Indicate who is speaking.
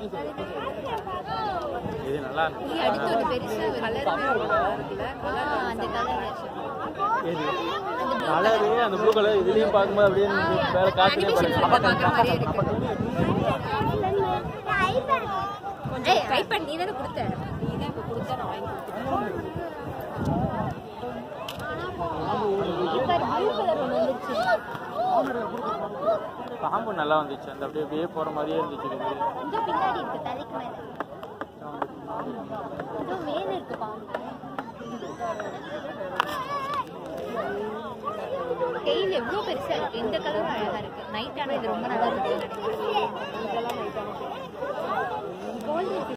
Speaker 1: இது நல்லா
Speaker 2: நீ அடுத்து ஒரு பெருசா கலருமே இருக்குல்ல அந்த கலர்
Speaker 1: இது கலரு அந்த ப்ளூ கலர் இதுலயும் பார்க்கும்போது அப்படியே எனக்கு வேற காத்துலயே
Speaker 2: அனிமேஷன்
Speaker 1: பாருங்க
Speaker 2: பார்க்குற மாதிரியே இருக்கு ஏய் ஐபேட் நீ தானே கொடுத்த நீ தான் இப்போ கொடுத்த நான் வாங்கி
Speaker 1: பாம்பு நல்லா வந்துச்சு அந்த அப்படியே அப்படியே போற மாதிரியே இருந்துச்சு இது
Speaker 2: இந்த பின்னாடி இருக்கு தலைக்கு மேல இதோ மேல இருக்கு பாம்பு டெய்ல் எவ்வளோ பெருசா இருக்கு இந்த கலரும் அழகா இருக்கு நைட் ஆனா இது ரொம்ப நல்லா இருக்கு நினைக்கிறேன்